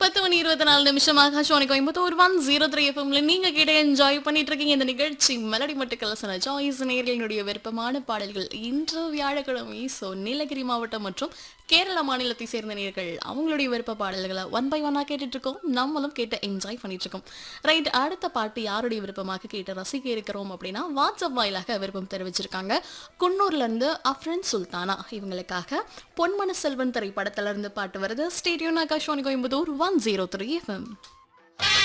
பத்து மணி இருபத்தி நாலு நிமிஷம் Akashvani Coimbatore one zero three எஃப்எம்ல நீங்க கேட்ட என்ஜாய் பண்ணிட்டு இருக்கீங்க இந்த நிகழ்ச்சி மெலடி மட்டும் கலசன ஜாய்ஸ் நேர்களினுடைய விருப்பமான பாடல்கள் இன்று வியாழக்கிழமை ஸோ நீலகிரி மாவட்டம் மற்றும் கேரள மாநிலத்தை சேர்ந்த நேர்கள் அவங்களுடைய விருப்ப பாடல்களை ஒன் பை ஒன்னா கேட்டுட்டு இருக்கோம் நம்மளும் கேட்டு என்ஜாய் பண்ணிட்டு இருக்கோம் ரைட் அடுத்த பாட்டு யாருடைய விருப்பமாக கேட்டு ரசிக்க இருக்கிறோம் அப்படின்னா வாட்ஸ்அப் வாயிலாக விருப்பம் தெரிவிச்சிருக்காங்க குன்னூர்ல இருந்து அஃப்ரன் சுல்தானா இவங்களுக்காக பொன்மன செல்வன் திரைப்படத்துல இருந்து பாட்டு வருது studio Akash Coimbatore one zero three FM